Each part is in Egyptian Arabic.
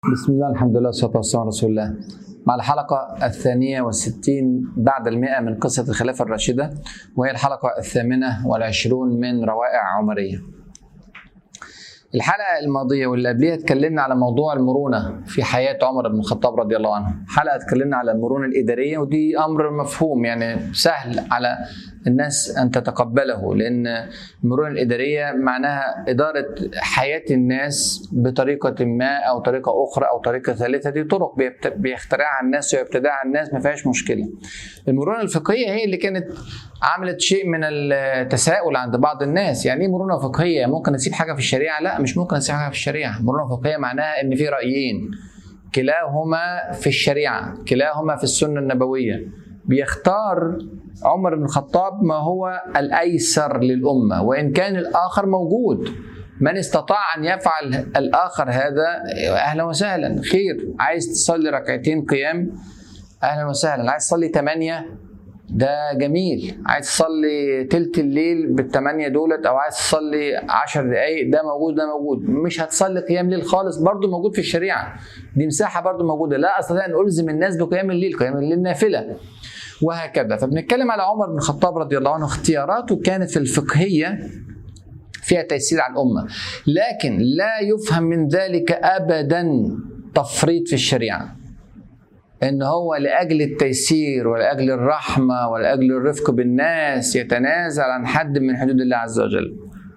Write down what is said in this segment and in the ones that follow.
بسم الله الحمد لله والصلاة والسلام على رسول الله مع الحلقة الثانية والستين بعد المئة من قصة الخلافة الراشدة وهي الحلقة الثامنة والعشرون من روائع عمرية الحلقة الماضية واللي قبليها اتكلمنا على موضوع المرونة في حياة عمر بن الخطاب رضي الله عنه حلقة اتكلمنا على المرونة الإدارية ودي أمر مفهوم يعني سهل على الناس أن تتقبله لأن المرونة الإدارية معناها إدارة حياة الناس بطريقة ما أو طريقة أخرى أو طريقة ثالثة دي طرق بيبت- بيخترعها الناس ويبتدعها الناس ما فيهاش مشكلة المرونة الفقهية هي اللي كانت عملت شيء من التساؤل عند بعض الناس يعني ايه مرونه فقهيه ممكن اسيب حاجه في الشريعه لا مش ممكن اسيب حاجه في الشريعه مرونه فقهيه معناها ان في رايين كلاهما في الشريعه كلاهما في السنه النبويه بيختار عمر بن الخطاب ما هو الايسر للامه وان كان الاخر موجود من استطاع ان يفعل الاخر هذا اهلا وسهلا خير عايز تصلي ركعتين قيام اهلا وسهلا عايز تصلي ثمانيه ده جميل عايز تصلي تلت الليل بالثمانية دولت او عايز تصلي عشر دقايق ده موجود ده موجود مش هتصلي قيام ليل خالص برضو موجود في الشريعة دي مساحة برضو موجودة لا استطيع ان الزم الناس بقيام الليل قيام الليل نافلة وهكذا فبنتكلم على عمر بن الخطاب رضي الله عنه اختياراته كانت في الفقهية فيها تيسير على الأمة لكن لا يفهم من ذلك أبدا تفريط في الشريعة ان هو لاجل التيسير ولاجل الرحمه ولاجل الرفق بالناس يتنازل عن حد من حدود الله عز وجل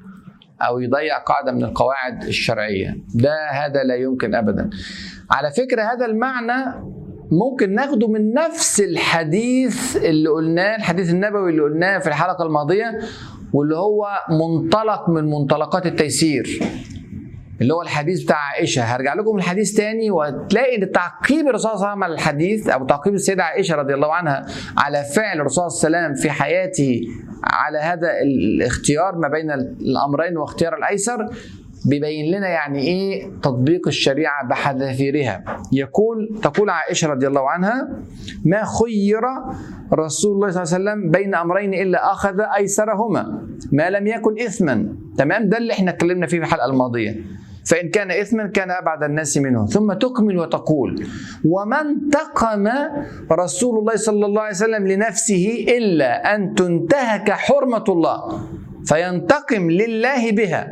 او يضيع قاعده من القواعد الشرعيه ده هذا لا يمكن ابدا على فكره هذا المعنى ممكن ناخده من نفس الحديث اللي قلناه الحديث النبوي اللي قلناه في الحلقه الماضيه واللي هو منطلق من منطلقات التيسير اللي هو الحديث بتاع عائشه هرجع لكم الحديث تاني وتلاقي ان تعقيب الرسول صلى الله عليه وسلم على الحديث او تعقيب السيده عائشه رضي الله عنها على فعل الرسول صلى الله عليه وسلم في حياته على هذا الاختيار ما بين الامرين واختيار الايسر بيبين لنا يعني ايه تطبيق الشريعه بحذافيرها يقول تقول عائشه رضي الله عنها ما خير رسول الله صلى الله عليه وسلم بين امرين الا اخذ ايسرهما ما لم يكن اثما تمام ده اللي احنا اتكلمنا فيه في الحلقه الماضيه فإن كان إثما كان أبعد الناس منه ثم تكمل وتقول وما انتقم رسول الله صلى الله عليه وسلم لنفسه إلا أن تنتهك حرمة الله فينتقم لله بها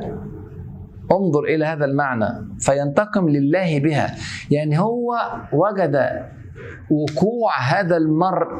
انظر إلى هذا المعنى فينتقم لله بها يعني هو وجد وقوع هذا المرء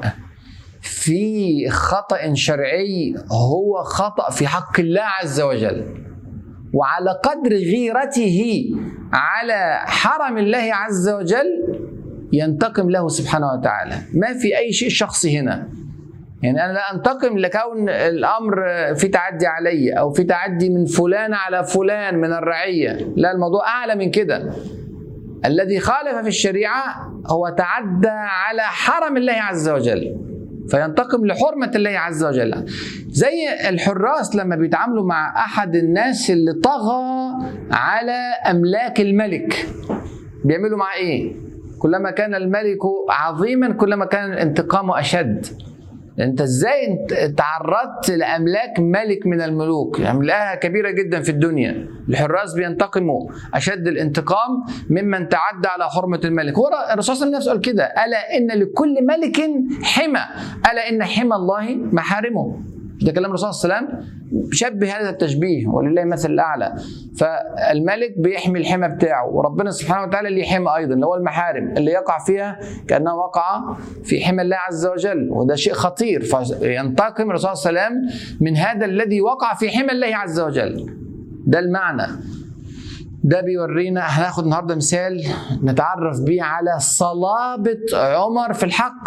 في خطأ شرعي هو خطأ في حق الله عز وجل وعلى قدر غيرته على حرم الله عز وجل ينتقم له سبحانه وتعالى ما في أي شيء شخصي هنا يعني أنا لا أنتقم لكون الأمر في تعدي علي أو في تعدي من فلان على فلان من الرعية لا الموضوع أعلى من كده الذي خالف في الشريعة هو تعدى على حرم الله عز وجل فينتقم لحرمة الله عز وجل زي الحراس لما بيتعاملوا مع أحد الناس اللي طغى على أملاك الملك بيعملوا معاه إيه؟ كلما كان الملك عظيما كلما كان الانتقام أشد انت ازاي تعرضت لاملاك ملك من الملوك املاها كبيره جدا في الدنيا الحراس بينتقموا اشد الانتقام ممن تعدى على حرمه الملك هو الرسول صلى الله عليه وسلم قال كده الا ان لكل ملك حمى الا ان حمى الله محارمه ده كلام الرسول صلى الله عليه وسلم شبه هذا التشبيه ولله المثل الاعلى فالملك بيحمي الحمى بتاعه وربنا سبحانه وتعالى اللي يحمى ايضا اللي هو المحارم اللي يقع فيها كانه وقع في حمى الله عز وجل وده شيء خطير فينتقم الرسول صلى الله عليه وسلم من هذا الذي وقع في حمى الله عز وجل ده المعنى ده بيورينا هناخد النهارده مثال نتعرف بيه على صلابه عمر في الحق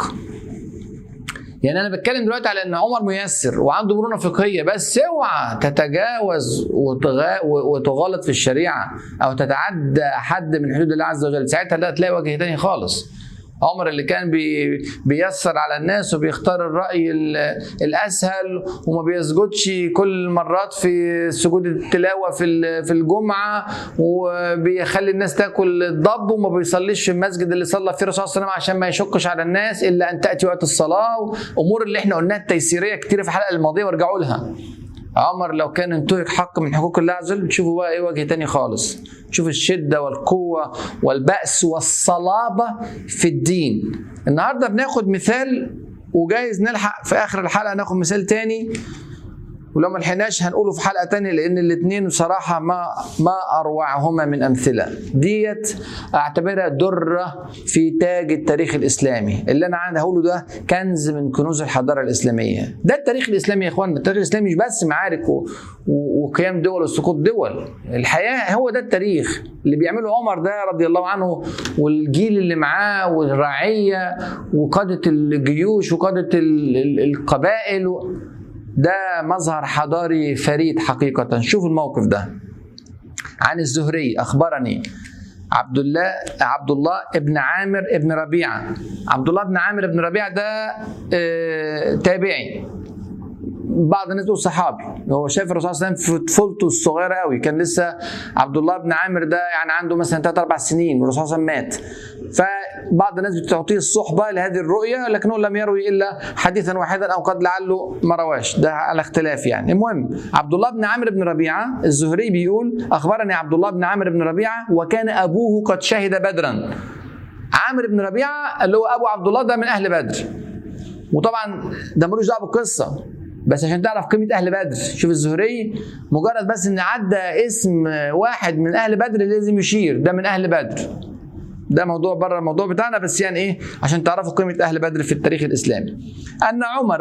يعني انا بتكلم دلوقتي على ان عمر ميسر وعنده مرونه فقهيه بس اوعى تتجاوز وتغا... وتغالط في الشريعه او تتعدى حد من حدود الله عز وجل ساعتها لا تلاقي وجه تاني خالص عمر اللي كان بي بيسر على الناس وبيختار الرأي الأسهل وما بيسجدش كل المرات في سجود التلاوة في في الجمعة وبيخلي الناس تاكل الضب وما بيصليش في المسجد اللي صلى فيه الرسول صلى الله عليه وسلم عشان ما يشكش على الناس إلا أن تأتي وقت الصلاة أمور اللي احنا قلناها التيسيرية كتير في الحلقة الماضية وارجعوا لها عمر لو كان انتهك حق من حقوق الله عز وجل تشوفوا بقى ايه وجه تاني خالص تشوف الشدة والقوة والبأس والصلابة في الدين النهاردة بناخد مثال وجايز نلحق في آخر الحلقة ناخد مثال تاني ولو ما لحقناش هنقوله في حلقه تانية لان الاثنين بصراحه ما ما اروعهما من امثله ديت اعتبرها دره في تاج التاريخ الاسلامي اللي انا عندي هقوله ده كنز من كنوز الحضاره الاسلاميه ده التاريخ الاسلامي يا اخوانا التاريخ الاسلامي مش بس معارك و... و... وقيام دول وسقوط دول الحياه هو ده التاريخ اللي بيعمله عمر ده رضي الله عنه والجيل اللي معاه والرعيه وقاده الجيوش وقاده ال... ال... القبائل و... ده مظهر حضاري فريد حقيقة شوف الموقف ده عن الزهري أخبرني عبد الله عبد الله ابن عامر ابن ربيعة عبد الله بن عامر ابن ربيعة ده اه تابعي بعض الناس تقول صحابي هو شايف الرسول صلى الله عليه وسلم في طفولته الصغيره قوي كان لسه عبد الله بن عامر ده يعني عنده مثلا ثلاث اربع سنين والرسول صلى الله عليه وسلم مات فبعض الناس بتعطيه الصحبه لهذه الرؤيه لكنه لم يروي الا حديثا واحدا او قد لعله ما رواش ده على اختلاف يعني المهم عبد الله بن عامر بن ربيعه الزهري بيقول اخبرني عبد الله بن عامر بن ربيعه وكان ابوه قد شهد بدرا عامر بن ربيعه اللي هو ابو عبد الله ده من اهل بدر وطبعا ده ملوش دعوه بالقصه بس عشان تعرف قيمه اهل بدر شوف الزهري مجرد بس ان عدى اسم واحد من اهل بدر لازم يشير ده من اهل بدر ده موضوع بره الموضوع بتاعنا بس يعني ايه عشان تعرفوا قيمه اهل بدر في التاريخ الاسلامي ان عمر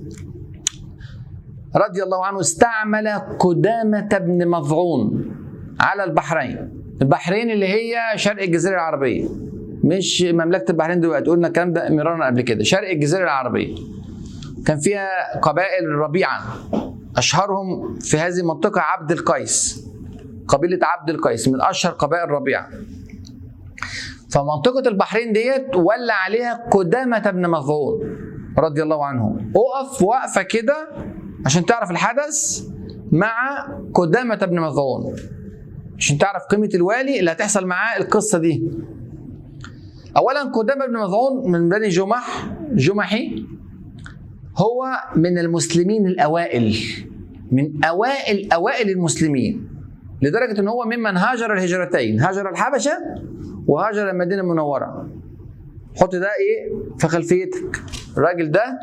رضي الله عنه استعمل قدامة بن مضعون على البحرين البحرين اللي هي شرق الجزيرة العربية مش مملكة البحرين دلوقتي قلنا الكلام ده مرارا قبل كده شرق الجزيرة العربية كان فيها قبائل ربيعة أشهرهم في هذه المنطقة عبد القيس قبيلة عبد القيس من أشهر قبائل ربيعة فمنطقة البحرين ديت ولى عليها قدامة بن مظعون رضي الله عنه اقف وقفة كده عشان تعرف الحدث مع قدامة بن مظعون عشان تعرف قيمة الوالي اللي هتحصل معاه القصة دي أولا قدامة بن مظعون من بني جمح جمحي هو من المسلمين الأوائل من أوائل أوائل المسلمين لدرجة أن هو ممن هاجر الهجرتين هاجر الحبشة وهاجر المدينة المنورة حط ده إيه في خلفيتك الراجل ده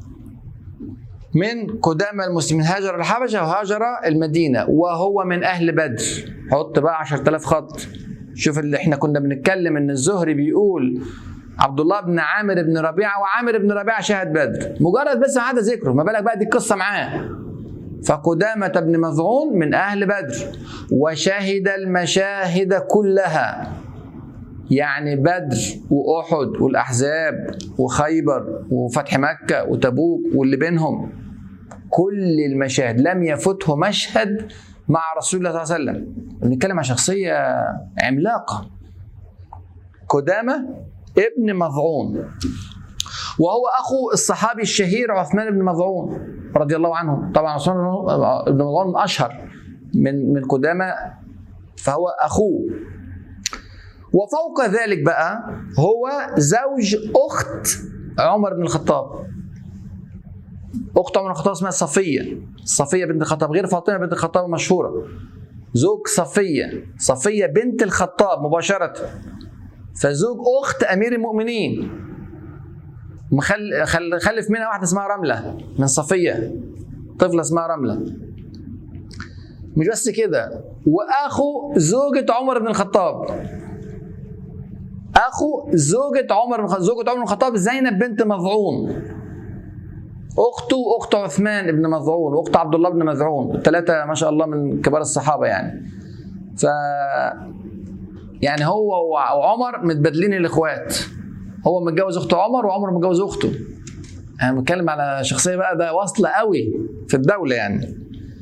من قدامى المسلمين هاجر الحبشة وهاجر المدينة وهو من أهل بدر حط بقى 10000 خط شوف اللي احنا كنا بنتكلم ان الزهري بيقول عبد الله بن عامر بن ربيعه وعامر بن ربيعه شهد بدر مجرد بس ما عدا ذكره ما بالك بقى دي القصه معاه فقدامة بن مظعون من أهل بدر وشهد المشاهد كلها يعني بدر وأحد والأحزاب وخيبر وفتح مكة وتبوك واللي بينهم كل المشاهد لم يفته مشهد مع رسول الله صلى الله عليه وسلم بنتكلم عن شخصية عملاقة قدامة ابن مظعون وهو اخو الصحابي الشهير عثمان بن مظعون رضي الله عنه طبعا عثمان بن مظعون اشهر من من قدامى فهو اخوه وفوق ذلك بقى هو زوج اخت عمر بن الخطاب اخت عمر بن الخطاب اسمها صفيه صفيه بنت الخطاب غير فاطمه بنت الخطاب المشهوره زوج صفيه صفيه بنت الخطاب مباشره فزوج اخت امير المؤمنين مخل خل... خلف منها واحده اسمها رمله من صفيه طفله اسمها رمله مش بس كده واخو زوجة عمر بن الخطاب اخو زوجة عمر بن الخطاب زوجة عمر بن الخطاب زينب بنت مظعون اخته اخت عثمان بن مظعون واخت عبد الله بن مظعون الثلاثه ما شاء الله من كبار الصحابه يعني ف يعني هو وعمر متبادلين الاخوات هو متجوز اخت عمر وعمر متجوز اخته انا يعني بتكلم على شخصيه بقى ده واصله قوي في الدوله يعني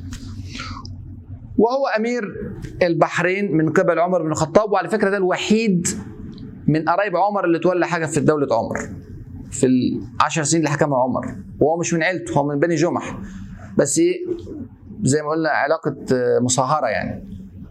وهو امير البحرين من قبل عمر بن الخطاب وعلى فكره ده الوحيد من قرايب عمر اللي تولى حاجه في دوله عمر في العشر سنين اللي حكمها عمر وهو مش من عيلته هو من بني جمح بس زي ما قلنا علاقه مصاهره يعني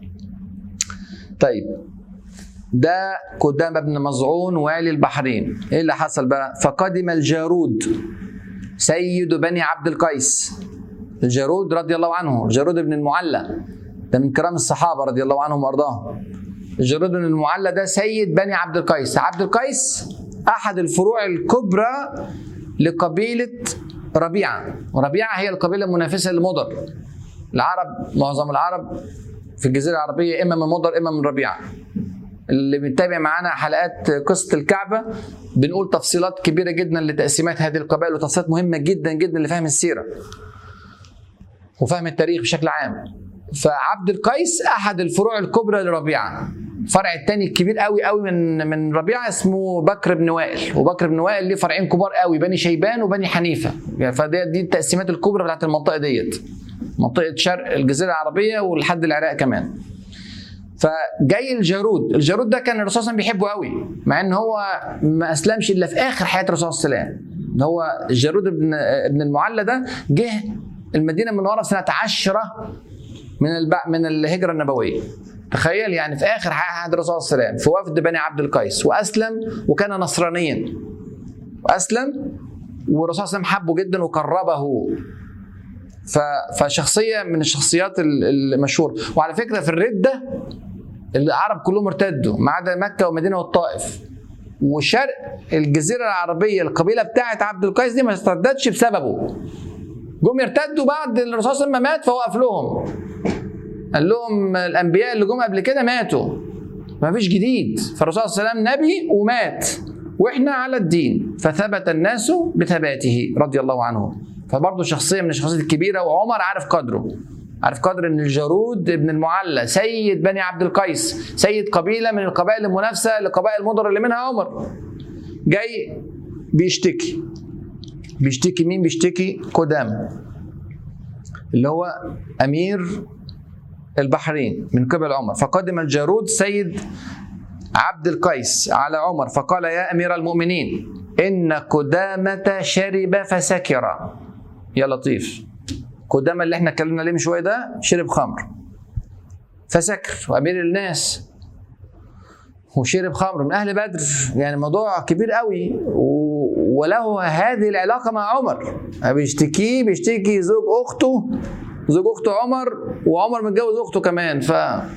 طيب ده قدام ابن مظعون والي البحرين ايه اللي حصل بقى فقدم الجارود سيد بني عبد القيس الجارود رضي الله عنه الجارود بن المعلى ده من كرام الصحابه رضي الله عنهم وارضاهم الجارود بن المعلى ده سيد بني عبد القيس عبد القيس احد الفروع الكبرى لقبيله ربيعه وربيعه هي القبيله المنافسه لمضر العرب معظم العرب في الجزيره العربيه اما من مضر اما من ربيعه اللي بيتابع معانا حلقات قصه الكعبه بنقول تفصيلات كبيره جدا لتقسيمات هذه القبائل وتفصيلات مهمه جدا جدا لفهم السيره وفهم التاريخ بشكل عام فعبد القيس احد الفروع الكبرى لربيعه الفرع الثاني الكبير قوي قوي من من ربيعه اسمه بكر بن وائل وبكر بن وائل ليه فرعين كبار قوي بني شيبان وبني حنيفه يعني فدي دي التقسيمات الكبرى بتاعت المنطقه ديت منطقه شرق الجزيره العربيه ولحد العراق كمان فجاي الجارود الجارود ده كان الرسول صلى الله عليه وسلم بيحبه قوي مع ان هو ما اسلمش الا في اخر حياه الرسول صلى الله عليه وسلم هو الجارود بن ابن المعلى ده جه المدينه المنوره في سنه عشرة من الب... من الهجره النبويه تخيل يعني في اخر حياه الرسول صلى الله عليه وسلم في وفد بني عبد القيس واسلم وكان نصرانيا واسلم والرسول صلى الله عليه وسلم حبه جدا وقربه ف... فشخصيه من الشخصيات المشهوره وعلى فكره في الرده العرب كلهم ارتدوا ما عدا مكه والمدينه والطائف وشرق الجزيره العربيه القبيله بتاعت عبد القيس دي ما ارتدتش بسببه جم يرتدوا بعد الرسول صلى الله عليه وسلم مات فوقف لهم قال لهم الانبياء اللي جم قبل كده ماتوا ما فيش جديد فالرسول صلى الله عليه وسلم نبي ومات واحنا على الدين فثبت الناس بثباته رضي الله عنه فبرضه شخصيه من الشخصيات الكبيره وعمر عارف قدره عارف قدر ان الجارود ابن المعلى سيد بني عبد القيس سيد قبيله من القبائل المنافسه لقبائل مضر اللي منها عمر جاي بيشتكي بيشتكي مين بيشتكي قدام اللي هو امير البحرين من قبل عمر فقدم الجارود سيد عبد القيس على عمر فقال يا امير المؤمنين ان قدامه شرب فسكر يا لطيف قدامى اللي احنا اتكلمنا عليه من شويه ده شرب خمر فسكر وامير الناس وشرب خمر من اهل بدر يعني موضوع كبير قوي و... وله هذه العلاقه مع عمر بيشتكيه بيشتكي زوج اخته زوج اخته عمر وعمر متجوز اخته كمان ف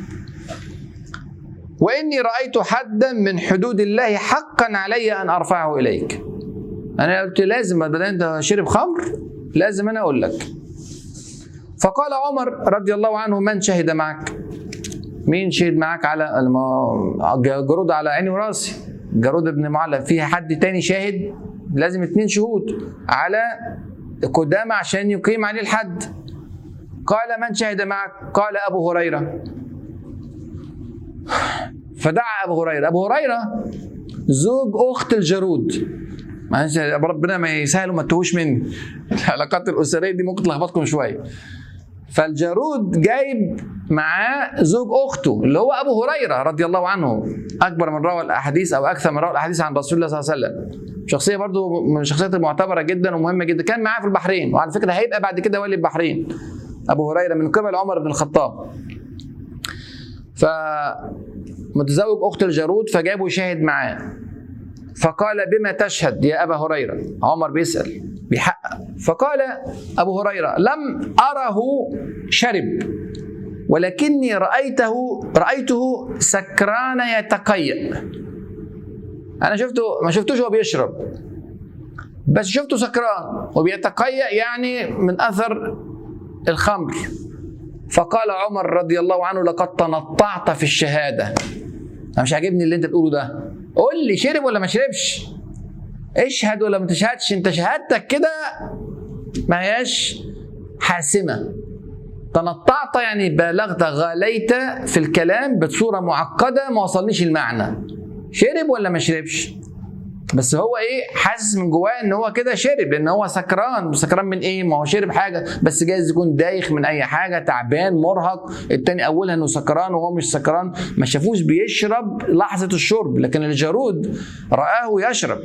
واني رايت حدا من حدود الله حقا علي ان ارفعه اليك انا قلت لازم بدل انت شرب خمر لازم انا اقول لك فقال عمر رضي الله عنه من شهد معك مين شهد معك على جرود على عيني وراسي جرود بن معلى فيها حد تاني شاهد لازم اتنين شهود على قدامى عشان يقيم عليه الحد قال من شهد معك قال ابو هريره فدعا ابو هريره ابو هريره زوج اخت الجرود معلش ربنا ما يسهل وما تتوهوش مني العلاقات الاسريه دي ممكن تلخبطكم شويه فالجارود جايب معاه زوج اخته اللي هو ابو هريره رضي الله عنه اكبر من روى الاحاديث او اكثر من روى الاحاديث عن رسول الله صلى الله عليه وسلم شخصيه برضو من الشخصيات المعتبره جدا ومهمه جدا كان معاه في البحرين وعلى فكره هيبقى بعد كده ولي البحرين ابو هريره من قبل عمر بن الخطاب ف متزوج اخت الجارود فجابوا شاهد معاه فقال بما تشهد يا ابا هريره عمر بيسال بيحقق فقال ابو هريره لم اره شرب ولكني رايته رايته سكران يتقيأ انا شفته ما شفتوش وهو بيشرب بس شفته سكران وبيتقيأ يعني من اثر الخمر فقال عمر رضي الله عنه لقد تنطعت في الشهاده انا مش عاجبني اللي انت بتقوله ده قول لي شرب ولا ما شربش اشهد ولا ما تشهدش انت شهادتك كده ما هياش حاسمه تنطعت يعني بلغت غاليت في الكلام بصوره معقده ما وصلنيش المعنى شرب ولا ما شربش بس هو ايه حاسس من جواه ان هو كده شرب لان هو سكران سكران من ايه ما هو شرب حاجه بس جايز يكون دايخ من اي حاجه تعبان مرهق التاني اولها انه سكران وهو مش سكران ما شافوش بيشرب لحظه الشرب لكن الجارود رآه يشرب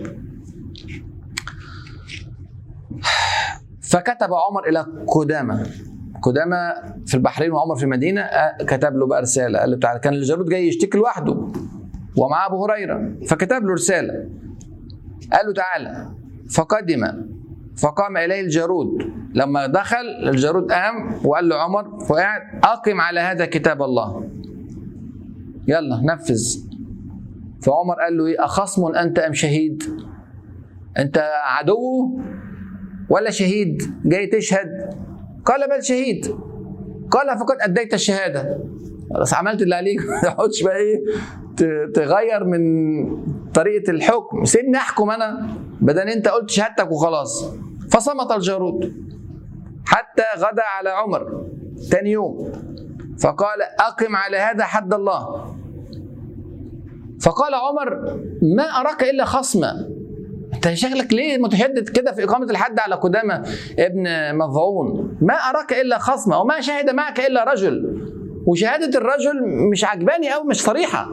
فكتب عمر الى قدامه قدامه في البحرين وعمر في المدينه كتب له بقى رساله قال له تعالى كان الجارود جاي يشتكي لوحده ومعاه ابو هريره فكتب له رساله قال له تعالى فقدم فقام اليه الجارود لما دخل الجارود قام وقال له عمر وقعد اقم على هذا كتاب الله يلا نفذ فعمر قال له ايه اخصم انت ام شهيد انت عدو ولا شهيد جاي تشهد قال بل شهيد قال فقد اديت الشهاده بس عملت اللي عليك ما تقعدش بقى ايه ت- تغير من طريقه الحكم سيبني احكم انا بدل انت قلت شهادتك وخلاص فصمت الجارود حتى غدا على عمر تاني يوم فقال اقم على هذا حد الله فقال عمر ما اراك الا خصما انت شكلك ليه متشدد كده في اقامه الحد على قدامى ابن مظعون ما اراك الا خصما وما شهد معك الا رجل وشهاده الرجل مش عجباني قوي مش صريحه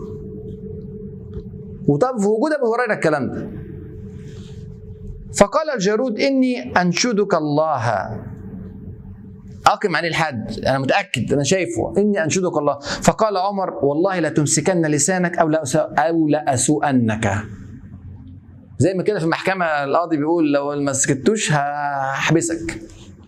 وطب في وجود ابو هريره الكلام ده فقال الجارود اني انشدك الله اقم عن الحد انا متاكد انا شايفه اني انشدك الله فقال عمر والله لتمسكن لسانك او لا او لاسوءنك زي ما كده في المحكمه القاضي بيقول لو ما سكتوش هحبسك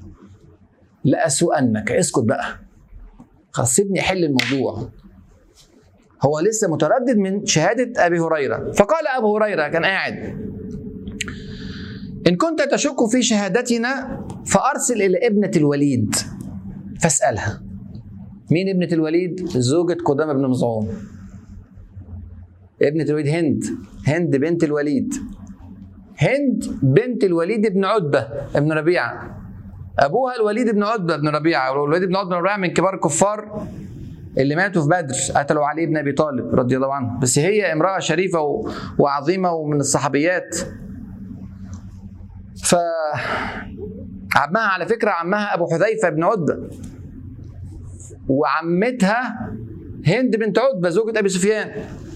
لاسوءنك اسكت بقى خلاص سيبني احل الموضوع هو لسه متردد من شهاده ابي هريره فقال ابو هريره كان قاعد ان كنت تشك في شهادتنا فارسل الى ابنه الوليد فاسالها مين ابنه الوليد زوجة قدامى بن مظعون ابنة الوليد هند هند بنت الوليد هند بنت الوليد بن عتبة بن ربيعة أبوها الوليد بن عتبة بن ربيعة والوليد بن عتبة بن ربيعة من كبار الكفار اللي ماتوا في بدر قتلوا علي بن أبي طالب رضي الله عنه بس هي امرأة شريفة و- وعظيمة ومن الصحابيات ف عمها على فكرة عمها أبو حذيفة بن عتبة وعمتها هند بنت عتبة زوجة أبي سفيان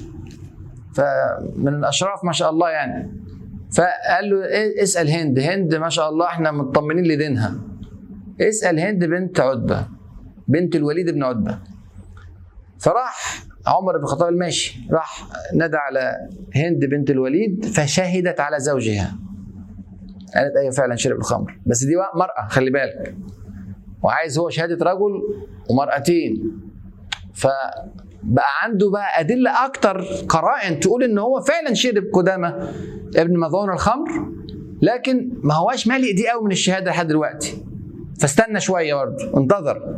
فمن الاشراف ما شاء الله يعني فقال له إيه اسال هند هند ما شاء الله احنا مطمنين لدينها اسال هند بنت عتبه بنت الوليد بن عتبه فراح عمر بن الخطاب الماشي راح نادى على هند بنت الوليد فشهدت على زوجها قالت ايوه فعلا شرب الخمر بس دي بقى مرأة خلي بالك وعايز هو شهادة رجل ومرأتين فبقى عنده بقى أدلة أكتر قرائن تقول إن هو فعلا شرب قدامى ابن مظعون الخمر لكن ما هواش مالي دي قوي من الشهادة لحد دلوقتي فاستنى شوية برضه انتظر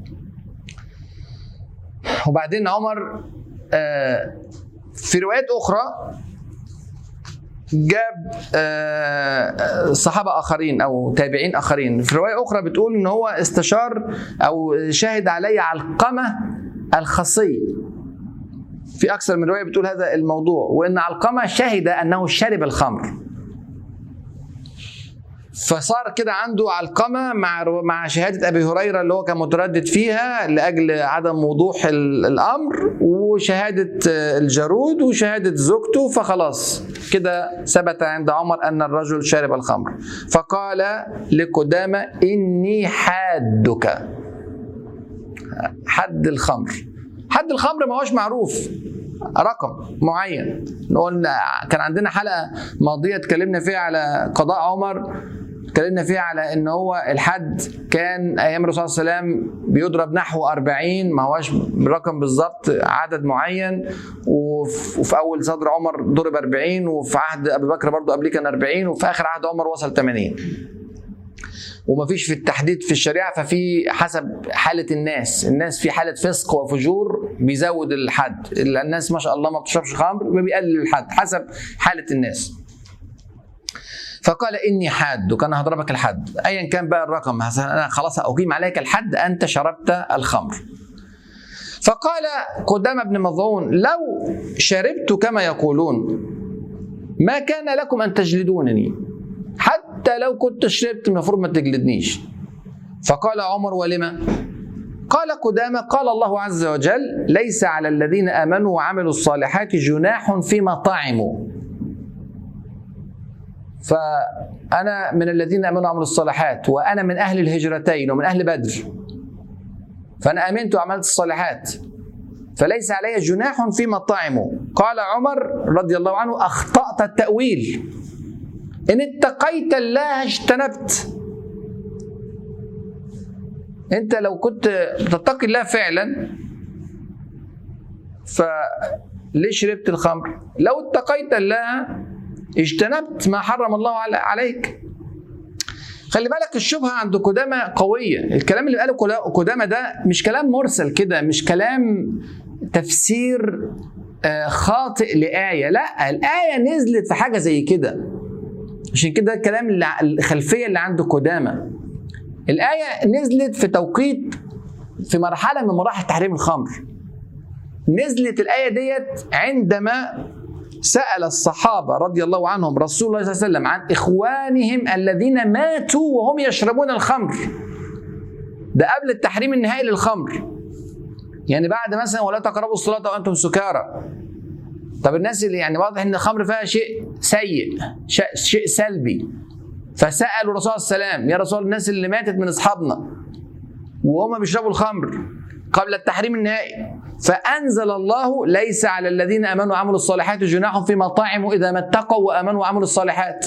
وبعدين عمر آه، في روايات أخرى جاب آه، صحابة آخرين أو تابعين آخرين في رواية أخرى بتقول إن هو استشار أو شهد علي علقمة الخصي في أكثر من رواية بتقول هذا الموضوع وإن علقمة شهد أنه شرب الخمر فصار كده عنده علقمة مع مع شهادة أبي هريرة اللي هو كان متردد فيها لأجل عدم وضوح ال- الأمر وشهادة آه، الجارود وشهادة زوجته فخلاص كده ثبت عند عمر أن الرجل شرب الخمر فقال لقدامة إني حادك حد الخمر حد الخمر ما هوش معروف رقم معين نقول كان عندنا حلقه ماضيه اتكلمنا فيها على قضاء عمر اتكلمنا فيها على ان هو الحد كان ايام الرسول صلى الله عليه وسلم بيضرب نحو 40 ما هوش رقم بالظبط عدد معين وف- وفي اول صدر عمر ضرب 40 وفي عهد ابي بكر برضه قبليه كان 40 وفي اخر عهد عمر وصل 80 ومفيش في التحديد في الشريعه ففي حسب حاله الناس الناس في حاله فسق وفجور بيزود الحد الناس ما شاء الله ما بتشربش خمر يبقى بيقلل الحد حسب حاله الناس فقال اني حاد وكان هضربك الحد ايا كان بقى الرقم انا خلاص اقيم عليك الحد انت شربت الخمر فقال قدام ابن مظعون لو شربت كما يقولون ما كان لكم ان تجلدونني حتى لو كنت شربت المفروض ما تجلدنيش فقال عمر ولما قال قدامى قال الله عز وجل ليس على الذين امنوا وعملوا الصالحات جناح فيما طعموا فانا من الذين امنوا وعملوا الصالحات وانا من اهل الهجرتين ومن اهل بدر فانا امنت وعملت الصالحات فليس علي جناح فيما طعموا قال عمر رضي الله عنه اخطات التاويل ان اتقيت الله اجتنبت انت لو كنت تتقي الله فعلا فليه شربت الخمر لو اتقيت الله اجتنبت ما حرم الله عليك خلي بالك الشبهه عند قدامى قويه الكلام اللي قاله قدامى ده مش كلام مرسل كده مش كلام تفسير آه، خاطئ لآية لا الآية نزلت في حاجة زي كده عشان كده الكلام اللي الخلفية اللي عند قدامى الآية نزلت في توقيت في مرحلة من مراحل تحريم الخمر نزلت الآية ديت عندما سأل الصحابة رضي الله عنهم رسول الله صلى الله عليه وسلم عن إخوانهم الذين ماتوا وهم يشربون الخمر ده قبل التحريم النهائي للخمر يعني بعد مثلا ولا تقربوا الصلاة وأنتم سكارى طب الناس اللي يعني واضح ان الخمر فيها شيء سيء شيء سلبي فسالوا الرسول صلى الله عليه وسلم يا رسول الناس اللي ماتت من اصحابنا وهم بيشربوا الخمر قبل التحريم النهائي فانزل الله ليس على الذين امنوا وعملوا الصالحات جناح فيما طعموا اذا ما اتقوا وامنوا وعملوا الصالحات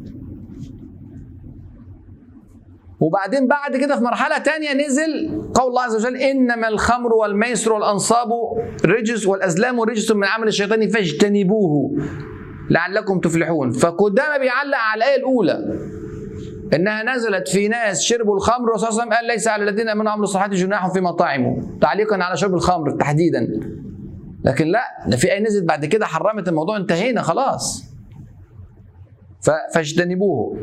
وبعدين بعد كده في مرحلة تانية نزل قول الله عز وجل إنما الخمر والميسر والأنصاب رجس والأزلام رجس من عمل الشيطان فاجتنبوه لعلكم تفلحون فقدام بيعلق على الآية الأولى انها نزلت في ناس شربوا الخمر والرسول صلى الله عليه وسلم قال ليس على الذين امنوا وعملوا الصالحات جناح في مطاعمه تعليقا على شرب الخمر تحديدا لكن لا ده في ايه نزلت بعد كده حرمت الموضوع انتهينا خلاص فاجتنبوه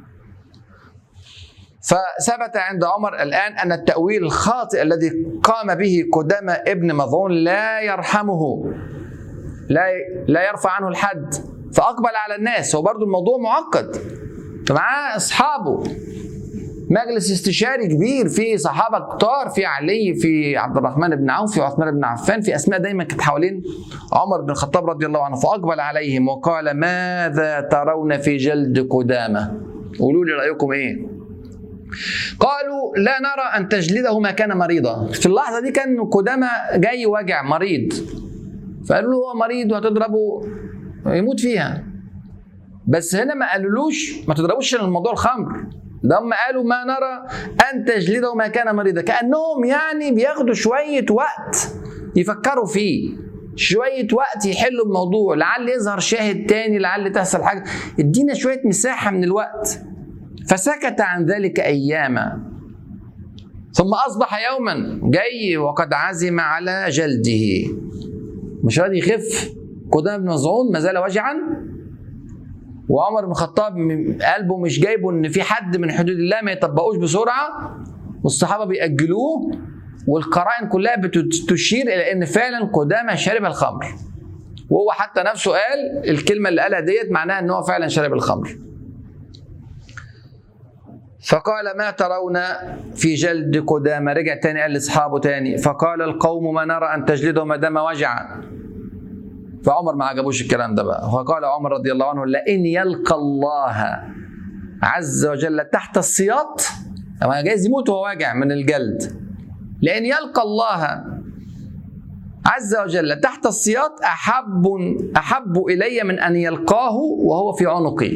فثبت عند عمر الآن أن التأويل الخاطئ الذي قام به قدامى ابن مظعون لا يرحمه لا لا يرفع عنه الحد فأقبل على الناس هو برضو الموضوع معقد فمعاه أصحابه مجلس استشاري كبير في صحابه كتار في علي في عبد الرحمن بن عوف في عثمان بن عفان في اسماء دايما كانت حوالين عمر بن الخطاب رضي الله عنه فاقبل عليهم وقال ماذا ترون في جلد قدامه قولوا لي رايكم ايه قالوا لا نرى أن تجلده ما كان مريضا في اللحظة دي كان قدامى جاي واجع مريض فقالوا له هو مريض وهتضربه يموت فيها بس هنا ما قالولوش ما تضربوش الموضوع الخمر ده هم قالوا ما نرى أن تجلده ما كان مريضا كأنهم يعني بياخدوا شوية وقت يفكروا فيه شوية وقت يحلوا الموضوع لعل يظهر شاهد تاني لعل تحصل حاجة ادينا شوية مساحة من الوقت فسكت عن ذلك اياما ثم اصبح يوما جاي وقد عزم على جلده مش راضي يخف قدام بن مظعون ما زال وجعا وعمر بن الخطاب قلبه مش جايبه ان في حد من حدود الله ما يطبقوش بسرعه والصحابه بيأجلوه والقرائن كلها بتشير الى ان فعلا قدامى شرب الخمر وهو حتى نفسه قال الكلمه اللي قالها ديت معناها ان هو فعلا شرب الخمر فقال ما ترون في جلد قدامى رجع تاني قال لاصحابه تاني فقال القوم ما نرى ان تجلده ما دام وجعا فعمر ما عجبوش الكلام ده بقى فقال عمر رضي الله عنه لئن يلقى الله عز وجل تحت السياط طبعا جايز يموت وهو واجع من الجلد لئن يلقى الله عز وجل تحت السياط احب احب الي من ان يلقاه وهو في عنقي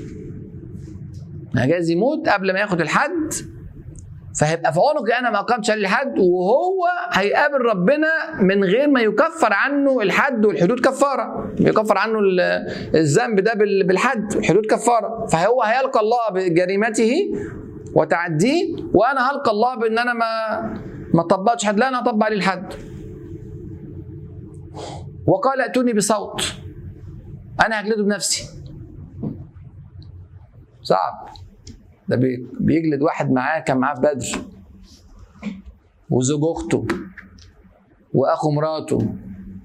جايز يموت قبل ما ياخد الحد فهيبقى في عنقي انا ما اقامتش عليه الحد وهو هيقابل ربنا من غير ما يكفر عنه الحد والحدود كفاره يكفر عنه الذنب ده بالحد الحدود كفاره فهو هيلقى الله بجريمته وتعديه وانا هلقى الله بان انا ما ما طبقتش حد لا انا هطبق عليه الحد وقال ائتوني بصوت انا هجلده بنفسي صعب ده بيجلد واحد معاه كان معاه في بدر وزوج اخته واخو مراته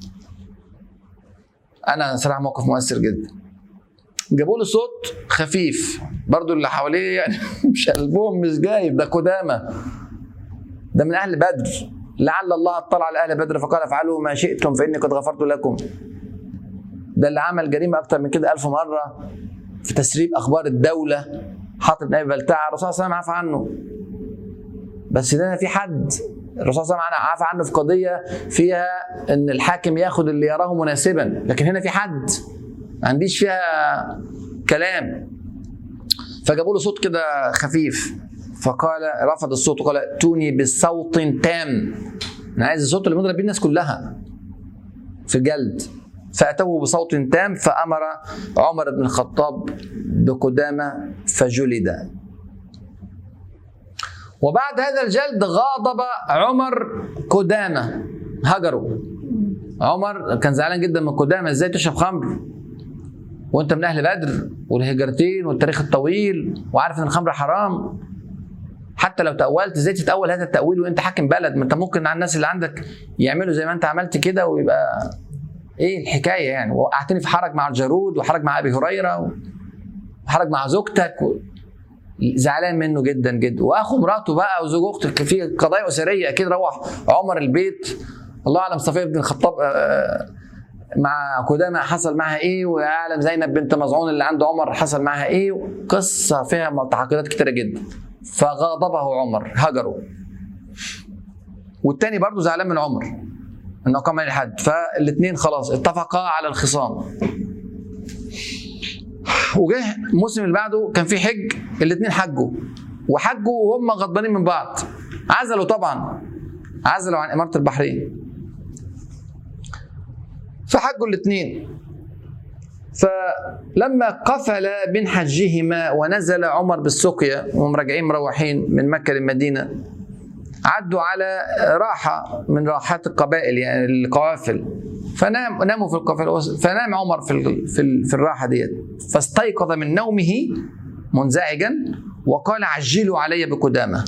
انا صراحه موقف مؤثر جدا جابوا له صوت خفيف برضو اللي حواليه يعني مش قلبهم مش جايب ده قدامى ده من اهل بدر لعل الله اطلع على اهل بدر فقال افعلوا ما شئتم فاني قد غفرت لكم ده اللي عمل جريمه اكتر من كده ألف مره في تسريب اخبار الدوله حاطط ابي بلتعه الرسول صلى الله عليه وسلم عفى عنه بس ده في حد الرسول صلى الله عليه وسلم عفى عنه في قضيه فيها ان الحاكم ياخذ اللي يراه مناسبا لكن هنا في حد ما عنديش فيها كلام فجابوا له صوت كده خفيف فقال رفض الصوت وقال ائتوني بصوت تام انا عايز الصوت اللي مضرب بيه الناس كلها في الجلد فأتوه بصوت تام فأمر عمر بن الخطاب بقدامة فجلد وبعد هذا الجلد غاضب عمر قدامة هجره عمر كان زعلان جدا من قدامة ازاي تشرب خمر وانت من اهل بدر والهجرتين والتاريخ الطويل وعارف ان الخمر حرام حتى لو تأولت ازاي تتأول هذا التأويل وانت حاكم بلد ما انت ممكن على الناس اللي عندك يعملوا زي ما انت عملت كده ويبقى ايه الحكايه يعني وقعتني في حرج مع الجارود وحرج مع ابي هريره وحرج مع زوجتك و... زعلان منه جدا جدا واخو مراته بقى وزوج اختك في قضايا اسريه اكيد روح عمر البيت الله اعلم صفيه بن الخطاب آه، مع قدامى حصل معها ايه ويعلم زينب بنت مزعون اللي عند عمر حصل معها ايه قصه فيها تعقيدات كتيره جدا فغاضبه عمر هجره والتاني برضه زعلان من عمر انه قام عليه الحد فالاثنين خلاص اتفقا على الخصام وجه الموسم اللي بعده كان في حج الاثنين حجوا وحجوا وهم غضبانين من بعض عزلوا طبعا عزلوا عن اماره البحرين فحجوا الاثنين فلما قفل من حجهما ونزل عمر بالسقيا وهم راجعين مروحين من مكه للمدينه عدوا على راحه من راحات القبائل يعني القوافل فنام ناموا في القافله فنام عمر في ال- في ال- في الراحه ديت فاستيقظ من نومه منزعجا وقال عجلوا علي بقدامه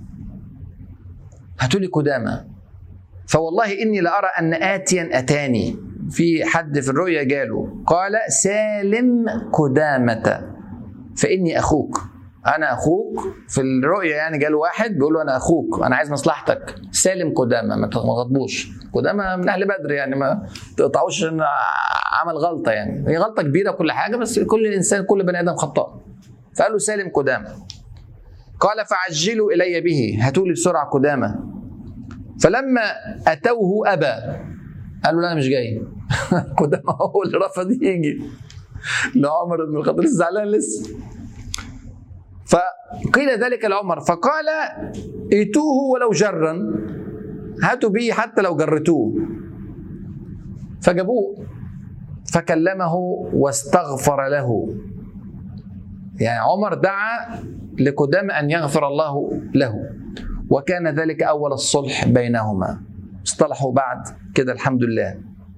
هاتوا لي قدامه فوالله اني لارى ان اتيا اتاني في حد في الرؤيا جاله قال سالم قدامه فاني اخوك انا اخوك في الرؤيا يعني جاله واحد بيقول له انا اخوك انا عايز مصلحتك سالم قدامه ما تغضبوش قدامه من اهل بدر يعني ما تقطعوش ان عمل غلطه يعني هي غلطه كبيره كل حاجه بس كل انسان كل بني ادم خطاء فقال له سالم قدامه قال فعجلوا الي به هاتوا لي بسرعه قدامه فلما اتوه ابى قال له لا انا مش جاي قدامه هو اللي رفض يجي لعمر بن الخطاب لسه زعلان لسه فقيل ذلك لعمر فقال ائتوه ولو جرا هاتوا به حتى لو جرتوه فجابوه فكلمه واستغفر له يعني عمر دعا لقدام ان يغفر الله له وكان ذلك اول الصلح بينهما اصطلحوا بعد كده الحمد لله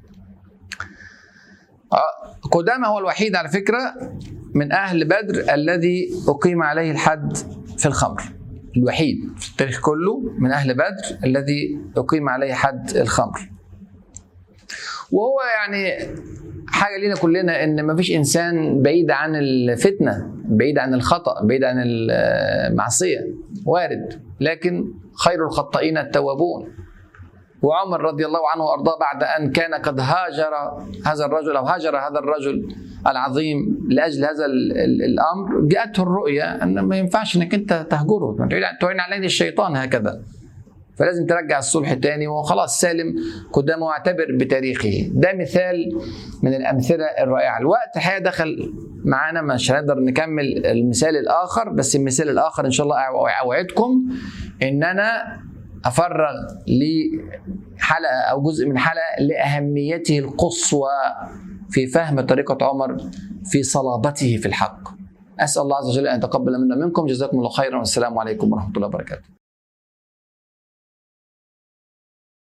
قدامى هو الوحيد على فكره من اهل بدر الذي اقيم عليه الحد في الخمر الوحيد في التاريخ كله من اهل بدر الذي اقيم عليه حد الخمر وهو يعني حاجه لينا كلنا ان ما فيش انسان بعيد عن الفتنه بعيد عن الخطا بعيد عن المعصيه وارد لكن خير الخطائين التوابون وعمر رضي الله عنه وارضاه بعد ان كان قد هاجر هذا الرجل او هاجر هذا الرجل العظيم لاجل هذا ال ال الامر جاءته الرؤيه ان ما ينفعش انك انت تهجره تعين عليه الشيطان هكذا فلازم ترجع الصلح تاني وخلاص سالم قدامه واعتبر بتاريخه ده مثال من الامثله الرائعه الوقت الحقيقه دخل معانا مش هنقدر نكمل المثال الاخر بس المثال الاخر ان شاء الله اوعدكم ان انا افرغ لحلقه او جزء من حلقه لاهميته القصوى في فهم طريقه عمر في صلابته في الحق. اسال الله عز وجل ان يتقبل منا منكم جزاكم الله خيرا والسلام عليكم ورحمه الله وبركاته.